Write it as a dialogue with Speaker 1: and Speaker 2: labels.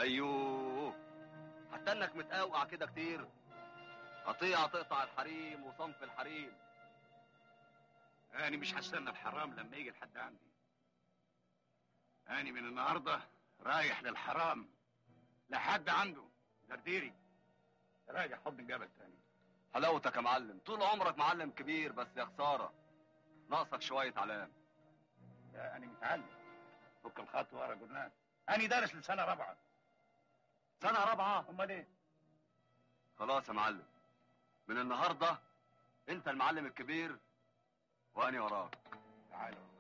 Speaker 1: ايوه حتى انك متقوقع كده كتير قطيعة تقطع الحريم وصنف الحريم
Speaker 2: أنا مش هستنى الحرام لما يجي لحد عندي أنا من النهاردة رايح للحرام لحد عنده درديري راجع حضن الجبل تاني
Speaker 1: حلاوتك يا معلم طول عمرك معلم كبير بس يا خسارة ناقصك شوية علام
Speaker 2: لا أنا متعلم فك الخط ورا جرنان أنا دارس لسنة رابعة
Speaker 1: سنة رابعة
Speaker 2: أمال إيه؟
Speaker 1: خلاص يا معلم من النهاردة انت المعلم الكبير واني وراك
Speaker 2: تعالوا